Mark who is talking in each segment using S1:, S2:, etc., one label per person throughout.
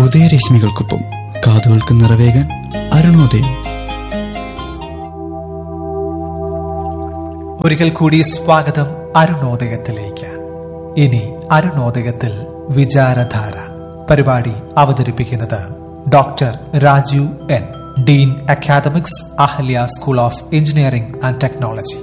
S1: ഉദയരശ്മികൾക്കൊപ്പം കാതുകൾക്ക് നിറവേകാൻ അരുണോദയം
S2: ഒരിക്കൽ കൂടി സ്വാഗതം അരുണോദയത്തിലേക്ക് ഇനി അരുണോദയത്തിൽ വിചാരധാര പരിപാടി അവതരിപ്പിക്കുന്നത് doctor Rajeev N dean academics Ahalia school of engineering and technology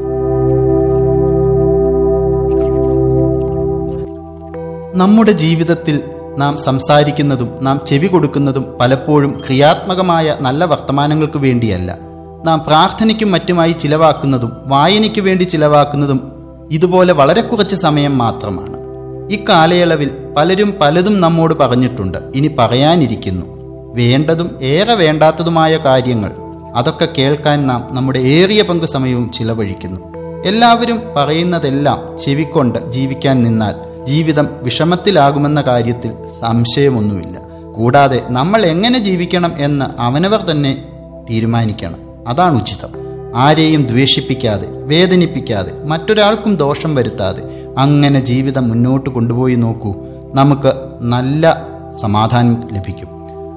S3: നമ്മുടെ ജീവിതത്തിൽ നാം സംസാരിക്കുന്നതും നാം ചെവി കൊടുക്കുന്നതും പലപ്പോഴും ക്രിയാത്മകമായ നല്ല വർത്തമാനങ്ങൾക്ക് വേണ്ടിയല്ല നാം പ്രാർത്ഥനയ്ക്കും മറ്റുമായി ചിലവാക്കുന്നതും വായനയ്ക്ക് വേണ്ടി ചിലവാക്കുന്നതും ഇതുപോലെ വളരെ കുറച്ച് സമയം മാത്രമാണ് ഇക്കാലയളവിൽ പലരും പലതും നമ്മോട് പറഞ്ഞിട്ടുണ്ട് ഇനി പറയാനിരിക്കുന്നു വേണ്ടതും ഏറെ വേണ്ടാത്തതുമായ കാര്യങ്ങൾ അതൊക്കെ കേൾക്കാൻ നാം നമ്മുടെ ഏറിയ പങ്ക് സമയവും ചിലവഴിക്കുന്നു എല്ലാവരും പറയുന്നതെല്ലാം ചെവിക്കൊണ്ട് ജീവിക്കാൻ നിന്നാൽ ജീവിതം വിഷമത്തിലാകുമെന്ന കാര്യത്തിൽ സംശയമൊന്നുമില്ല കൂടാതെ നമ്മൾ എങ്ങനെ ജീവിക്കണം എന്ന് അവനവർ തന്നെ തീരുമാനിക്കണം അതാണ് ഉചിതം ആരെയും ദ്വേഷിപ്പിക്കാതെ വേദനിപ്പിക്കാതെ മറ്റൊരാൾക്കും ദോഷം വരുത്താതെ അങ്ങനെ ജീവിതം മുന്നോട്ട് കൊണ്ടുപോയി നോക്കൂ നമുക്ക് നല്ല സമാധാനം ലഭിക്കും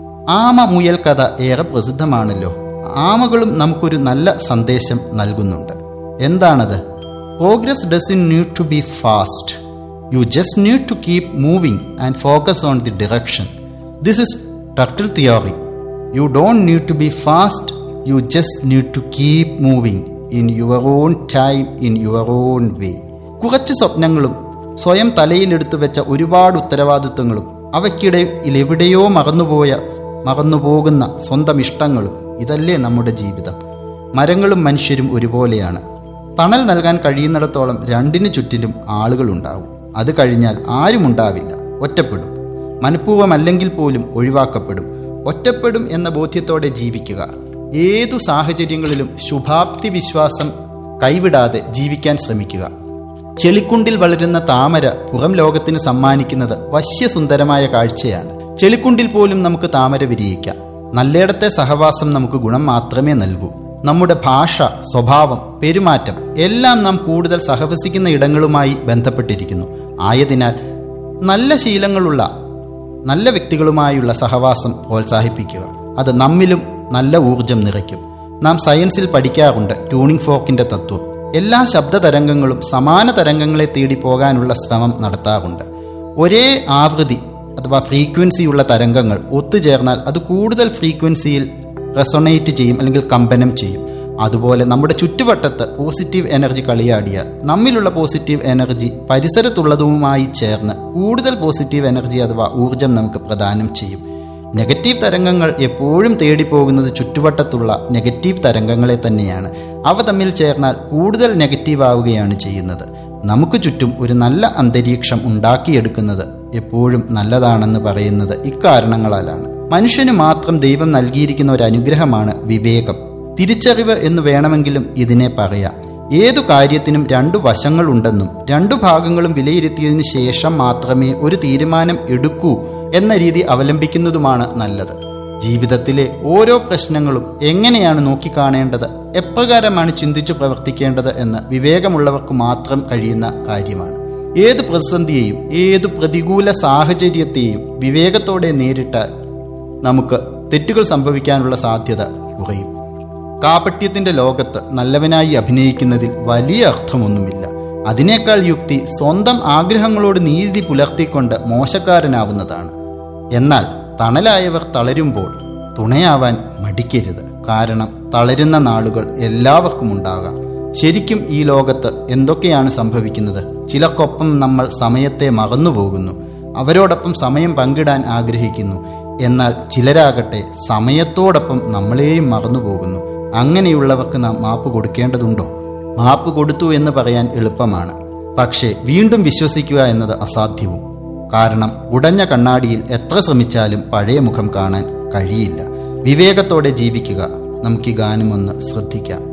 S3: ആമ മുയൽ കഥ ഏറെ പ്രസിദ്ധമാണല്ലോ ആമകളും നമുക്കൊരു നല്ല സന്ദേശം നൽകുന്നുണ്ട് എന്താണത് progress doesn't need to be fast you just need to keep moving and focus on the direction this is turtle theory you don't need to be fast you just need to keep moving in your own time in your own way കുറച്ച് സ്വപ്നങ്ങളും സ്വയം തലയിലെടുത്തു വെച്ച ഒരുപാട് ഉത്തരവാദിത്വങ്ങളും അവയ്ക്കിടയിൽ എവിടെയോ മറന്നുപോയ മറന്നുപോകുന്ന സ്വന്തം ഇഷ്ടങ്ങളും ഇതല്ലേ നമ്മുടെ ജീവിതം മരങ്ങളും മനുഷ്യരും ഒരുപോലെയാണ് തണൽ നൽകാൻ കഴിയുന്നിടത്തോളം രണ്ടിനു ചുറ്റിലും ആളുകളുണ്ടാവും അത് കഴിഞ്ഞാൽ ആരുമുണ്ടാവില്ല ഒറ്റപ്പെടും മനഃപൂർവ്വമല്ലെങ്കിൽ പോലും ഒഴിവാക്കപ്പെടും ഒറ്റപ്പെടും എന്ന ബോധ്യത്തോടെ ജീവിക്കുക ഏതു സാഹചര്യങ്ങളിലും ശുഭാപ്തി വിശ്വാസം കൈവിടാതെ ജീവിക്കാൻ ശ്രമിക്കുക ചെളിക്കുണ്ടിൽ വളരുന്ന താമര പുറം ലോകത്തിന് സമ്മാനിക്കുന്നത് വശ്യസുന്ദരമായ കാഴ്ചയാണ് ചെളിക്കുണ്ടിൽ പോലും നമുക്ക് താമര വിരിയിക്കാം നല്ലേടത്തെ സഹവാസം നമുക്ക് ഗുണം മാത്രമേ നൽകൂ നമ്മുടെ ഭാഷ സ്വഭാവം പെരുമാറ്റം എല്ലാം നാം കൂടുതൽ സഹവസിക്കുന്ന ഇടങ്ങളുമായി ബന്ധപ്പെട്ടിരിക്കുന്നു ആയതിനാൽ നല്ല ശീലങ്ങളുള്ള നല്ല വ്യക്തികളുമായുള്ള സഹവാസം പ്രോത്സാഹിപ്പിക്കുക അത് നമ്മിലും നല്ല ഊർജം നിറയ്ക്കും നാം സയൻസിൽ പഠിക്കാറുണ്ട് ട്യൂണിംഗ് ഫോക്കിന്റെ തത്വം എല്ലാ ശബ്ദ തരംഗങ്ങളും സമാന തരംഗങ്ങളെ തേടി പോകാനുള്ള ശ്രമം നടത്താറുണ്ട് ഒരേ ആവൃത്തി അഥവാ ഫ്രീക്വൻസിയുള്ള തരംഗങ്ങൾ ഒത്തുചേർന്നാൽ അത് കൂടുതൽ ഫ്രീക്വൻസിയിൽ റെസൊണേറ്റ് ചെയ്യും അല്ലെങ്കിൽ കമ്പനം ചെയ്യും അതുപോലെ നമ്മുടെ ചുറ്റുവട്ടത്ത് പോസിറ്റീവ് എനർജി കളിയാടിയാൽ നമ്മിലുള്ള പോസിറ്റീവ് എനർജി പരിസരത്തുള്ളതുമായി ചേർന്ന് കൂടുതൽ പോസിറ്റീവ് എനർജി അഥവാ ഊർജം നമുക്ക് പ്രദാനം ചെയ്യും നെഗറ്റീവ് തരംഗങ്ങൾ എപ്പോഴും തേടിപ്പോകുന്നത് ചുറ്റുവട്ടത്തുള്ള നെഗറ്റീവ് തരംഗങ്ങളെ തന്നെയാണ് അവ തമ്മിൽ ചേർന്നാൽ കൂടുതൽ നെഗറ്റീവ് ആവുകയാണ് ചെയ്യുന്നത് നമുക്ക് ചുറ്റും ഒരു നല്ല അന്തരീക്ഷം ഉണ്ടാക്കിയെടുക്കുന്നത് എപ്പോഴും നല്ലതാണെന്ന് പറയുന്നത് ഇക്കാരണങ്ങളാലാണ് മനുഷ്യന് മാത്രം ദൈവം നൽകിയിരിക്കുന്ന ഒരു അനുഗ്രഹമാണ് വിവേകം തിരിച്ചറിവ് എന്ന് വേണമെങ്കിലും ഇതിനെ പറയാം ഏതു കാര്യത്തിനും രണ്ടു വശങ്ങളുണ്ടെന്നും രണ്ടു ഭാഗങ്ങളും വിലയിരുത്തിയതിനു ശേഷം മാത്രമേ ഒരു തീരുമാനം എടുക്കൂ എന്ന രീതി അവലംബിക്കുന്നതുമാണ് നല്ലത് ജീവിതത്തിലെ ഓരോ പ്രശ്നങ്ങളും എങ്ങനെയാണ് നോക്കിക്കാണേണ്ടത് എപ്രകാരമാണ് ചിന്തിച്ചു പ്രവർത്തിക്കേണ്ടത് എന്ന് വിവേകമുള്ളവർക്ക് മാത്രം കഴിയുന്ന കാര്യമാണ് ഏത് പ്രതിസന്ധിയെയും ഏത് പ്രതികൂല സാഹചര്യത്തെയും വിവേകത്തോടെ നേരിട്ടാൽ നമുക്ക് തെറ്റുകൾ സംഭവിക്കാനുള്ള സാധ്യത കുറയും കാപട്യത്തിന്റെ ലോകത്ത് നല്ലവനായി അഭിനയിക്കുന്നതിൽ വലിയ അർത്ഥമൊന്നുമില്ല അതിനേക്കാൾ യുക്തി സ്വന്തം ആഗ്രഹങ്ങളോട് നീതി പുലർത്തിക്കൊണ്ട് മോശക്കാരനാവുന്നതാണ് എന്നാൽ തണലായവർ തളരുമ്പോൾ തുണയാവാൻ മടിക്കരുത് കാരണം തളരുന്ന നാളുകൾ എല്ലാവർക്കും ഉണ്ടാകാം ശരിക്കും ഈ ലോകത്ത് എന്തൊക്കെയാണ് സംഭവിക്കുന്നത് ചിലർക്കൊപ്പം നമ്മൾ സമയത്തെ മറന്നുപോകുന്നു അവരോടൊപ്പം സമയം പങ്കിടാൻ ആഗ്രഹിക്കുന്നു എന്നാൽ ചിലരാകട്ടെ സമയത്തോടൊപ്പം നമ്മളെയും മറന്നുപോകുന്നു അങ്ങനെയുള്ളവർക്ക് നാം മാപ്പ് കൊടുക്കേണ്ടതുണ്ടോ മാപ്പ് കൊടുത്തു എന്ന് പറയാൻ എളുപ്പമാണ് പക്ഷേ വീണ്ടും വിശ്വസിക്കുക എന്നത് അസാധ്യവും കാരണം ഉടഞ്ഞ കണ്ണാടിയിൽ എത്ര ശ്രമിച്ചാലും പഴയ മുഖം കാണാൻ കഴിയില്ല വിവേകത്തോടെ ജീവിക്കുക നമുക്ക് ഈ ഗാനമൊന്ന് ശ്രദ്ധിക്കാം